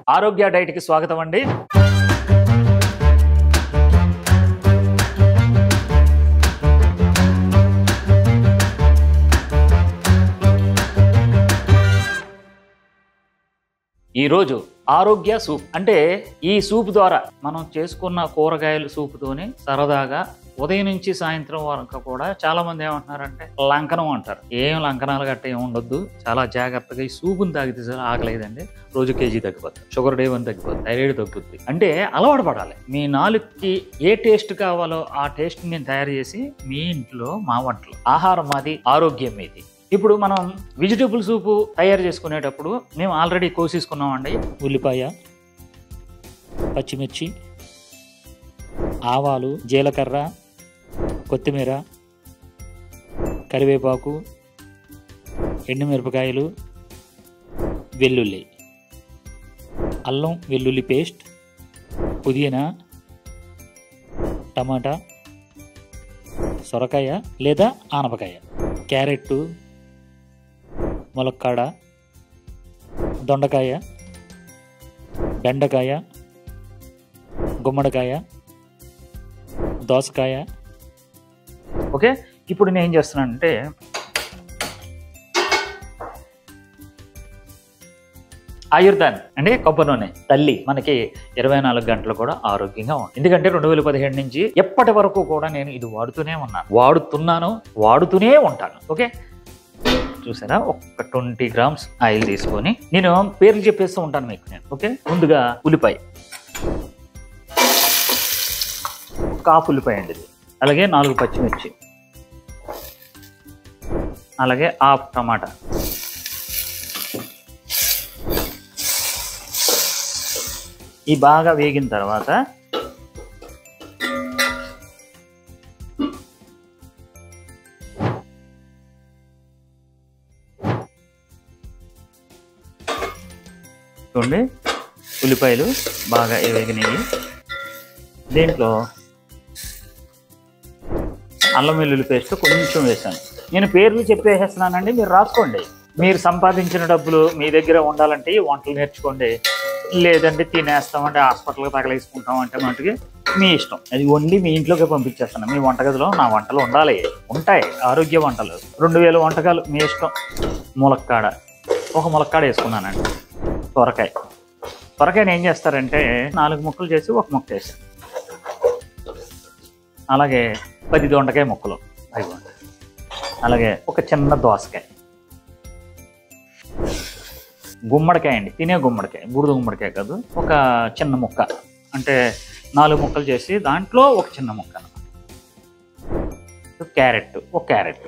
ఆరోగ్య డైట్ కి స్వాగతం అండి ఈరోజు ఆరోగ్య సూప్ అంటే ఈ సూప్ ద్వారా మనం చేసుకున్న కూరగాయల సూపుతోని సరదాగా ఉదయం నుంచి సాయంత్రం వరకు కూడా చాలా మంది ఏమంటున్నారంటే లంకనం అంటారు ఏం లంకనాలు గట్ట ఏం ఉండొద్దు చాలా జాగ్రత్తగా ఈ సూపుని తాగితే చాలా ఆకలేదండి రోజు కేజీ తగ్గిపోతుంది షుగర్ డే వన్ తగ్గిపోతుంది థైరాయిడ్ తగ్గుద్ది అంటే అలవాటు పడాలి మీ నాలుగుకి ఏ టేస్ట్ కావాలో ఆ టేస్ట్ నేను తయారు చేసి మీ ఇంట్లో మా వంటలు ఆహారం మాది ఆరోగ్యం మీది ఇప్పుడు మనం వెజిటబుల్ సూపు తయారు చేసుకునేటప్పుడు మేము ఆల్రెడీ కోసేసుకున్నామండి ఉల్లిపాయ పచ్చిమిర్చి ఆవాలు జీలకర్ర కొత్తిమీర కరివేపాకు ఎండుమిరపకాయలు వెల్లుల్లి అల్లం వెల్లుల్లి పేస్ట్ పుదీనా టమాటా సొరకాయ లేదా ఆనపకాయ క్యారెట్ ములక్కాడ దొండకాయ బెండకాయ గుమ్మడికాయ దోసకాయ ఓకే ఇప్పుడు నేను ఏం చేస్తున్నానంటే ఆయుర్దాన్ అంటే కొబ్బరి నూనె తల్లి మనకి ఇరవై నాలుగు గంటలు కూడా ఆరోగ్యంగా ఉంది ఎందుకంటే రెండు వేల పదిహేడు నుంచి ఎప్పటి వరకు కూడా నేను ఇది వాడుతూనే ఉన్నాను వాడుతున్నాను వాడుతూనే ఉంటాను ఓకే చూసారా ఒక ట్వంటీ గ్రామ్స్ ఆయిల్ తీసుకొని నేను పేర్లు చెప్పేస్తూ ఉంటాను మీకు నేను ఓకే ముందుగా ఉల్లిపాయ ఒక హాఫ్ ఉల్లిపాయ అండి ఇది అలాగే నాలుగు పచ్చిమిర్చి అలాగే హాఫ్ టమాటా ఈ బాగా వేగిన తర్వాత చూడండి ఉల్లిపాయలు బాగా వేగినాయి దీంట్లో అల్లం వెల్లుల్లి పేస్ట్ కొంచెం వేసాను నేను పేర్లు చెప్పేసేస్తున్నానండి మీరు రాసుకోండి మీరు సంపాదించిన డబ్బులు మీ దగ్గర ఉండాలంటే ఈ వంటలు నేర్చుకోండి లేదంటే తినేస్తామంటే హాస్పిటల్కి తగలేసుకుంటాం అంటే మటుకి మీ ఇష్టం అది వండి మీ ఇంట్లోకి పంపించేస్తాను మీ వంటగదిలో నా వంటలు ఉండాలి ఉంటాయి ఆరోగ్య వంటలు రెండు వేల వంటకాలు మీ ఇష్టం ములక్కాడ ఒక ములక్కాడ వేసుకున్నానండి సొరకాయ సొరకాయని ఏం చేస్తారంటే నాలుగు ముక్కలు చేసి ఒక ముక్క వేసాను అలాగే పది దొండకాయ ముక్కలు అయిపోండి అలాగే ఒక చిన్న దోసకాయ గుమ్మడికాయ అండి తినే గుమ్మడికాయ బూడిద గుమ్మడికాయ కాదు ఒక చిన్న ముక్క అంటే నాలుగు ముక్కలు చేసి దాంట్లో ఒక చిన్న ముక్క అన్నమాట క్యారెట్ ఒక క్యారెట్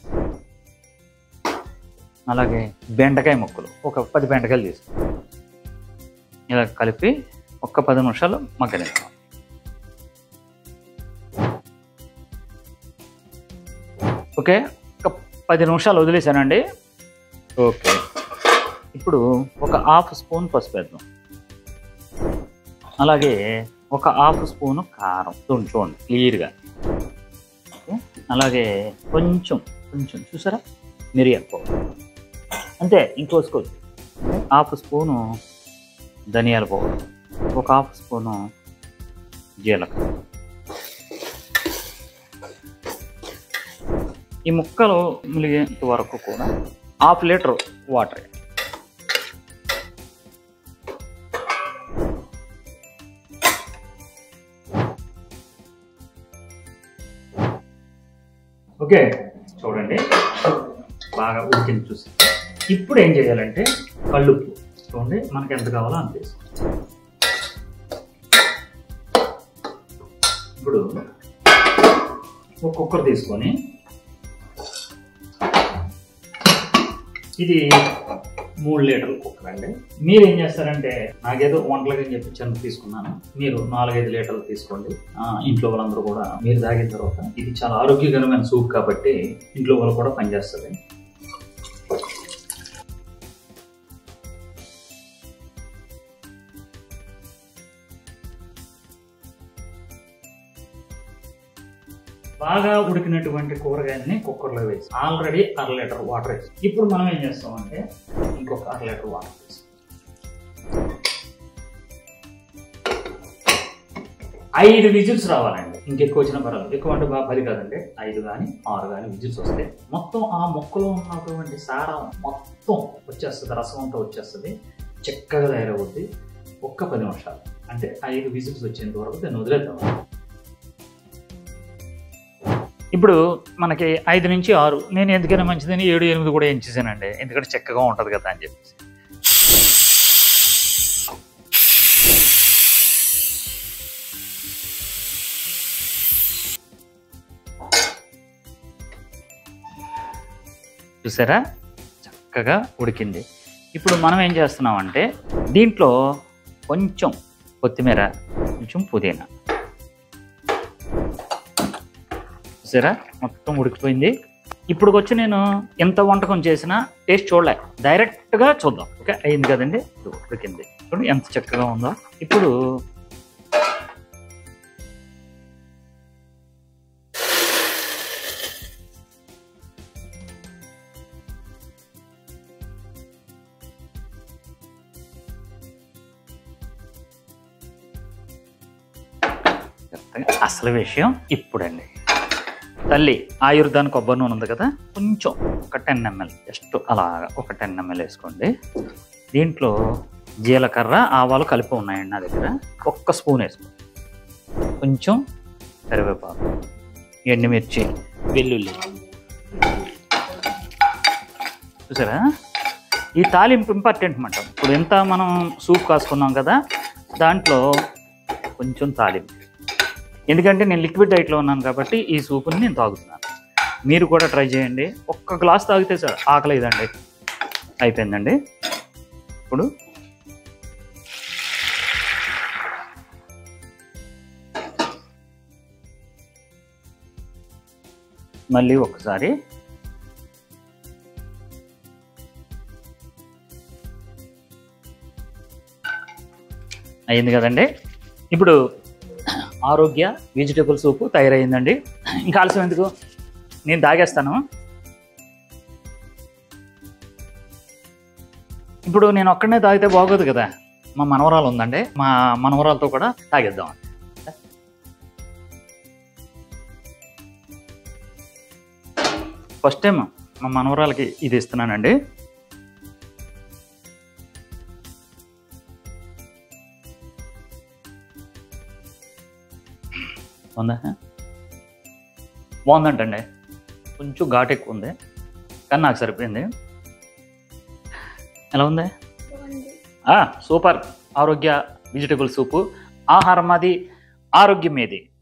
అలాగే బెండకాయ ముక్కలు ఒక పది బెండకాయలు తీసుకో ఇలా కలిపి ఒక్క పది నిమిషాలు మగ్గనిస్తాం ఓకే ఒక పది నిమిషాలు వదిలేసానండి ఓకే ఇప్పుడు ఒక హాఫ్ స్పూన్ పసుపు వేద్దాం అలాగే ఒక హాఫ్ స్పూన్ కారం చూడండి చూడండి క్లియర్గా ఓకే అలాగే కొంచెం కొంచెం చూసారా మిరియాల పౌడర్ అంతే ఇంకోసుకోవచ్చు హాఫ్ స్పూను ధనియాల పౌడర్ ఒక హాఫ్ స్పూను జీలకర్ర ఈ ముక్కలు ములిగేంత వరకు కూడా హాఫ్ లీటర్ వాటర్ ఓకే చూడండి బాగా ఉడికింది చూసి ఇప్పుడు ఏం చేయాలంటే కళ్ళుప్పు చూడండి మనకి ఎంత కావాలో అంత వేసుకోవాలి ఇప్పుడు ఒక కుక్కర్ తీసుకొని ఇది మూడు లీటర్ల కుక్కర్ అండి మీరు ఏం చేస్తారంటే నాకేదో వంటలకి అని చెప్పి చిన్న తీసుకున్నాను మీరు నాలుగైదు లీటర్లు తీసుకోండి ఆ, ఇంట్లో వాళ్ళందరూ కూడా మీరు తాగిన తర్వాత ఇది చాలా ఆరోగ్యకరమైన సూప్ కాబట్టి ఇంట్లో వాళ్ళు కూడా పనిచేస్తుంది బాగా ఉడికినటువంటి కూరగాయలని కుక్కర్లో వేసి ఆల్రెడీ అర లీటర్ వాటర్ వేసి ఇప్పుడు మనం ఏం చేస్తామంటే ఇంకొక అర లీటర్ వాటర్ వేసి ఐదు విజిల్స్ రావాలండి ఇంకెక్కువ వచ్చిన పర్వాలేదు ఎక్కువ అంటే బాగా పది కాదండి ఐదు కానీ ఆరు కానీ విజిల్స్ వస్తే మొత్తం ఆ మొక్కలో ఉన్నటువంటి సారం మొత్తం వచ్చేస్తుంది రసం అంతా వచ్చేస్తుంది చక్కగా తయారవుద్ది ఒక్క పది నిమిషాలు అంటే ఐదు విజిల్స్ వచ్చేంత వరకు దాన్ని వదిలేద్దాం ఇప్పుడు మనకి ఐదు నుంచి ఆరు నేను ఎందుకైనా మంచిదని ఏడు ఎనిమిది కూడా ఎంచేసానండి ఎందుకంటే చక్కగా ఉంటుంది కదా అని చెప్పేసి చూసారా చక్కగా ఉడికింది ఇప్పుడు మనం ఏం చేస్తున్నామంటే దీంట్లో కొంచెం కొత్తిమీర కొంచెం పుదీనా చూసారా మొత్తం ఉడికిపోయింది ఇప్పుడు వచ్చి నేను ఎంత వంటకం చేసినా టేస్ట్ చూడలే డైరెక్ట్గా చూద్దాం ఓకే అయింది కదండి ఇది ఉడికింది ఇప్పుడు ఎంత చక్కగా ఉందో ఇప్పుడు అసలు విషయం ఇప్పుడండి తల్లి ఆయుర్దాన్ కొబ్బరి నూనె ఉంది కదా కొంచెం ఒక టెన్ ఎంఎల్ జస్ట్ అలాగా ఒక టెన్ ఎంఎల్ వేసుకోండి దీంట్లో జీలకర్ర ఆవాలు కలిపి ఉన్నాయండి నా దగ్గర ఒక్క స్పూన్ వేసుకోండి కొంచెం కరివేపాకు ఎండుమిర్చి వెల్లుల్లి చూసారా ఈ తాలింపు ఇంపార్టెంట్ అన్నమాట ఇప్పుడు ఎంత మనం సూప్ కాసుకున్నాం కదా దాంట్లో కొంచెం తాలింపు ఎందుకంటే నేను లిక్విడ్ డైట్లో ఉన్నాను కాబట్టి ఈ సూపుని నేను తాగుతున్నాను మీరు కూడా ట్రై చేయండి ఒక్క గ్లాస్ తాగితే సార్ ఆకలి ఇదండి అయిపోయిందండి ఇప్పుడు మళ్ళీ ఒకసారి అయింది కదండి ఇప్పుడు ఆరోగ్య వెజిటేబుల్ సూపు తయారైందండి ఇంకా ఆలస్యం ఎందుకు నేను తాగేస్తాను ఇప్పుడు నేను ఒక్కడనే తాగితే బాగోదు కదా మా మనవరాలు ఉందండి మా మనవరాలతో కూడా తాగేద్దాం ఫస్ట్ టైం మా మనవరాలకి ఇది ఇస్తున్నానండి బాగుందా బాగుందంటండి కొంచెం ఘాటు ఎక్కువ ఉంది కానీ నాకు సరిపోయింది ఎలా ఉంది ఆ, సూపర్ ఆరోగ్య వెజిటేబుల్ సూపు ఆహారం అది ఆరోగ్యం ఏది